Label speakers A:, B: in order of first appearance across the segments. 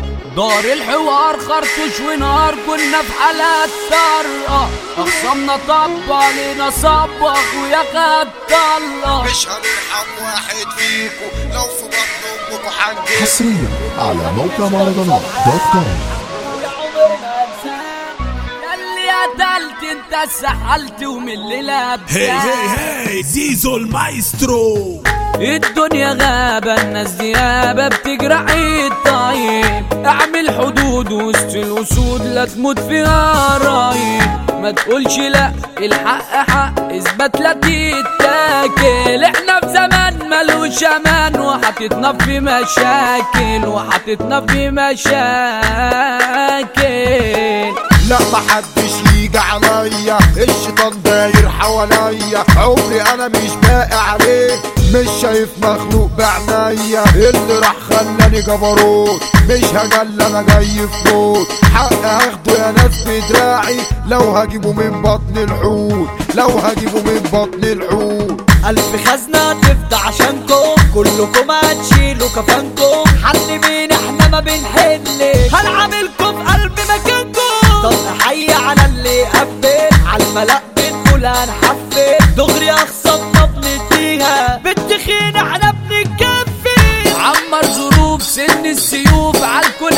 A: دار الحوار خرطوش ونار كنا في حالات طارئة أخصامنا طب علينا صبغ ويا خد طلة
B: مش هنرحم واحد فيكو لو في بطن امكم حنجيب
C: حصريا على موقع مهرجانات دوت كوم
A: اللي قتلت انت سحلت ومن الليلة
D: هي هي هي زيزو المايسترو
A: الدنيا غابة الناس ديابة بتجرى عيد طيب اعمل حدود وسط الاسود لا تموت فيها رايب ما تقولش لا الحق حق اثبت لا تتاكل احنا في زمان ملوش امان وحطتنا في مشاكل وحطتنا في مشاكل
B: لا محدش يجي عليا الشيطان داير حواليا عمري انا مش باقي عليه مش شايف مخلوق بعنايا اللي راح خلاني جبروت مش هجل انا جاي في موت حق هاخده يا ناس بدراعي لو هجيبه من بطن الحوت لو هجيبه من بطن الحوت
E: ألف خزنة تفضى عشانكم كلكم هتشيلوا كفانكم حل مين احنا ما بنحلش هنعاملكم في قلب مكانكم طب حي على اللي قبل على الملأ بنقول هنحفل دغري اخصمنا بنديها بالتخين احنا بنتكفي
A: عمر ظروف سن السيوف عالكل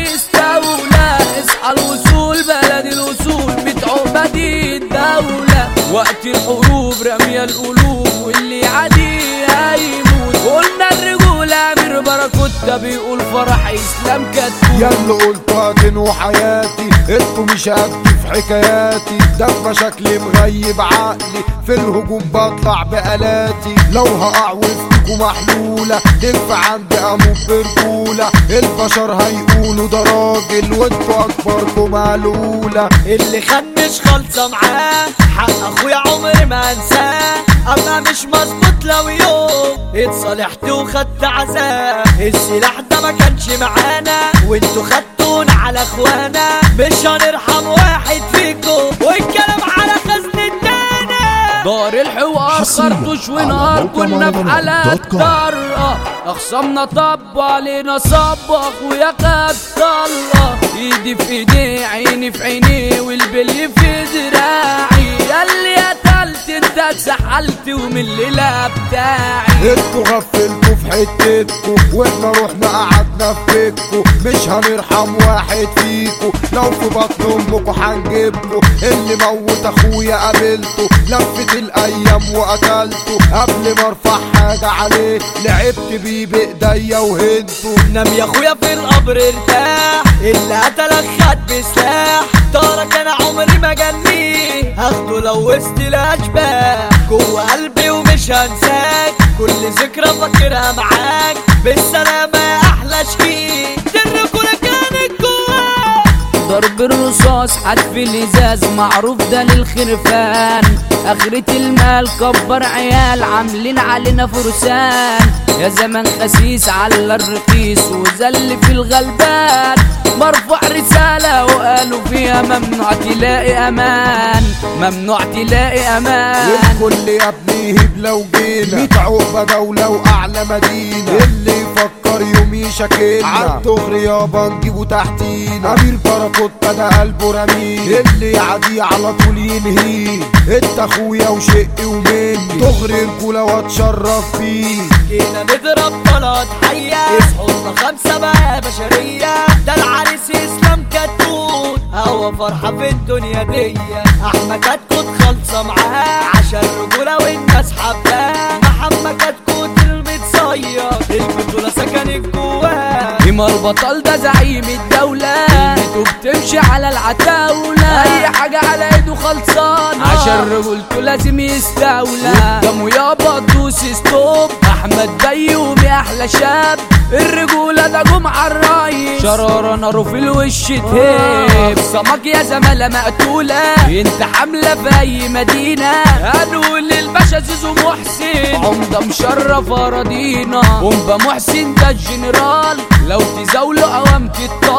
A: هنستولى اصحى الوصول بلد الوصول بتعوبة دي الدولة وقت الحروب رمي القلوب واللي عادي هيموت قلنا الرجولة امير باراكوتا بيقول فرح اسلام كتكوت
B: يا اللي قلت هتنو حياتي انتوا مش قدي في حكاياتي ده شكلي مغيب عقلي في الهجوم بطلع بآلاتي لو هقع وسطكوا محلولة تنفع عندي اموت برجولة البشر هيقولوا ده راجل وانتوا اكبركم معلولة
E: اللي خان مش خالصة معاه حق اخويا عمري ما انساه اما مش مظبوط لو يوم اتصالحت وخدت عذاب السلاح ده ما كانش معانا وانتوا خدتونا على اخوانا مش هنرحم واحد فيكم والكلام على خزن التاني
A: دار الحوار
C: حصرياً
A: خرطوش
C: على
A: ونار
C: موقع
A: كنا في
C: مهرجانات
A: حالات
C: دوت كوم.
A: طارئة أخصامنا طب علينا صبغ ويا قد طلة إيدي في إيدي عيني في عيني والبلي في دراعي ياللي قتلت انت اتسحلت ومن الليلة بتاعي
B: انتوا غفلتوا في حتتكوا واحنا رحنا قعدنا في بيتكوا مش هنرحم واحد فيكوا لو في بطن امكوا هنجيبكوا اللي موت اخويا قابلته لفت الايام وقتلته قبل ما ارفع حاجه عليه لعبت بيه بايديا وهنته
E: نام يا اخويا في القبر ارتاح اللي قتلك خد بسلاح دارك انا عمري ما جنيه هاخده لو وسط الاشباح جوه قلبي ومش هنساك كل ذكرى فاكرها معاك بالسلامة يا احلى شقيق الرجولة كانت جواك
A: ضرب الرصاص حدف الازاز معروف ده للخرفان اخرة المال كبر عيال عاملين علينا فرسان يا زمان خسيس على الرخيص وزل في الغلبان مرفوع رسالة وقالوا فيها ممنوع تلاقي امان ممنوع تلاقي امان
B: والكل يا ابني يهيب لو جينا ميت عقبة دولة وأعلى مدينة اللي يفكر يوم يشاكلنا عالدغري يابا نجيبه تحتينا أمير باراكوتا ده قلبه رميل اللي يعدي على طول ينهيه انت اخويا وشقي ومني دغري رجولة واتشرف بيه
E: جينا نضرب بلد حية اصحوا خمسة بقى بشرية ده العريس اسلام كتكوت هوا فرحة في الدنيا دي احمد كتكوت خالصة معاه عشان رجولة والناس حباه محمد كتكوت المتصيد البطولة سكنت جواه
A: إما البطل ده زعيم الدولة كلمته بتمشي على العتاولة أي حاجة على إيده خلصانة عشان رجولته لازم يستولى قدامه يابا تدوس ستوب أحمد بيومي أحلى شاب الرجولة ده جمعة الرايس شرارة ناره في الوش تهيب سمك يا زمالة مقتولة انت حاملة في أي مدينة هنقول للباشا زيزو محسن عمدة مشرف أراضينا ومبا محسن ده الجنرال لو تزاولوا أوام تطال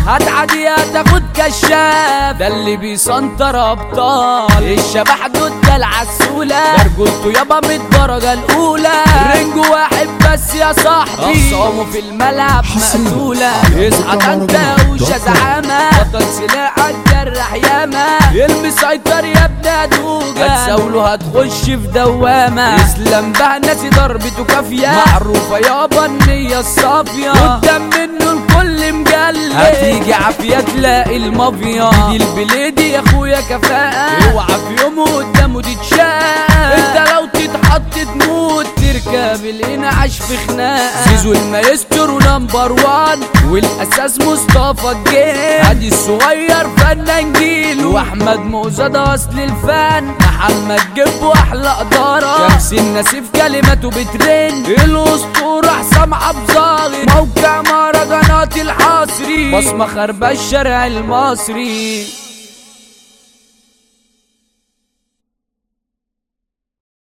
A: هتعدي هتاخد كشاف ده اللي بيسنطر ابطال الشبح ده العسولة رجولته يابا من الدرجة الأولى رنج واحد بس يا صاحبي أقسامه في الملعب مقتولة اصحى انت وشا زعامة بطل سلاحك جرح ياما المسيطر يا ابن ادوجة هتساوله هتخش في دوامة اسلام بقى ناسي ضربته كافية معروفة يابا النية الصافية قدام منه الكل مجلد هتيجي عافية تلاقي المافيا دي البليدي يا اخويا كفاءة اوعى في يوم قدامه تتشاف انت لو تتحط تموت تركب الانعاش في خناقة زيزو المايسترو نمبر وان والاساس مصطفى الجيل هادي الصغير فنان جيل واحمد موزة ده اصل الفن محمد جيب واحلى ادارة شمس النسيف كلماته بترن الاسطورة حسام عبد ظاهر موقع مهرجانات الحصري بصمة خربة الشارع المصري